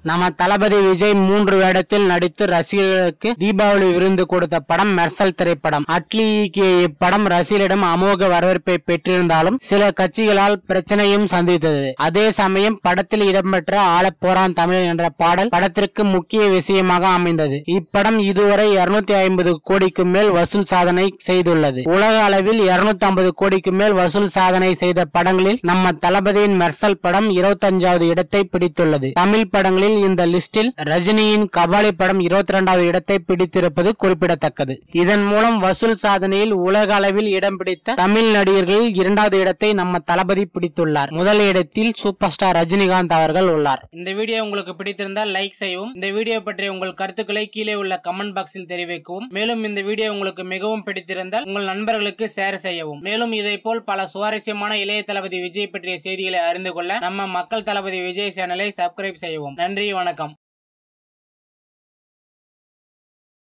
நம்ம தளபதி விஜய் மூன்று வேடத்தில் நடித்து ரசிகர்களுக்கு தீபாவளி விருந்து கொடுத்த படம் மெர்சல் திரைப்படம் அட்லி இயக்கிய இப்படம் ரசிகர்களிடம் அமோக வரவேற்பை பெற்றிருந்தாலும் சில கட்சிகளால் பிரச்சனையும் சந்தித்தது அதே சமயம் படத்தில் இடம்பெற்ற ஆளப் போறான் தமிழ் என்ற பாடல் படத்திற்கு முக்கிய விஷயமாக அமைந்தது இப்படம் இதுவரை இருநூத்தி ஐம்பது கோடிக்கு மேல் வசூல் சாதனை செய்துள்ளது உலக அளவில் இருநூத்தி ஐம்பது கோடிக்கு மேல் வசூல் சாதனை செய்த படங்களில் நம்ம தளபதியின் மெர்சல் படம் இருபத்தஞ்சாவது இடத்தை பிடித்துள்ளது தமிழ் படங்களில் இந்த லிஸ்டில் ரஜினியின் கபாலி படம் இருபத்தி இரண்டாவது இடத்தை பிடித்திருப்பது குறிப்பிடத்தக்கது இதன் மூலம் வசூல் சாதனையில் உலக அளவில் இடம் பிடித்த தமிழ் நடிகர்களில் இரண்டாவது இடத்தை நம்ம தளபதி பிடித்துள்ளார் முதல் இடத்தில் சூப்பர் ஸ்டார் ரஜினிகாந்த் அவர்கள் உள்ளார் இந்த வீடியோ உங்களுக்கு பிடித்திருந்தால் லைக் செய்யவும் இந்த வீடியோ பற்றிய உங்கள் கருத்துக்களை கீழே உள்ள கமெண்ட் பாக்ஸில் தெரிவிக்கவும் மேலும் இந்த வீடியோ உங்களுக்கு மிகவும் பிடித்திருந்தால் உங்கள் நண்பர்களுக்கு ஷேர் செய்யவும் மேலும் இதை போல் பல சுவாரஸ்யமான இளைய தளபதி விஜய் பற்றிய செய்திகளை அறிந்து கொள்ள நம்ம மக்கள் தளபதி விஜய் சேனலை சப்ஸ்கிரைப் செய்யவும் நன்றி வணக்கம்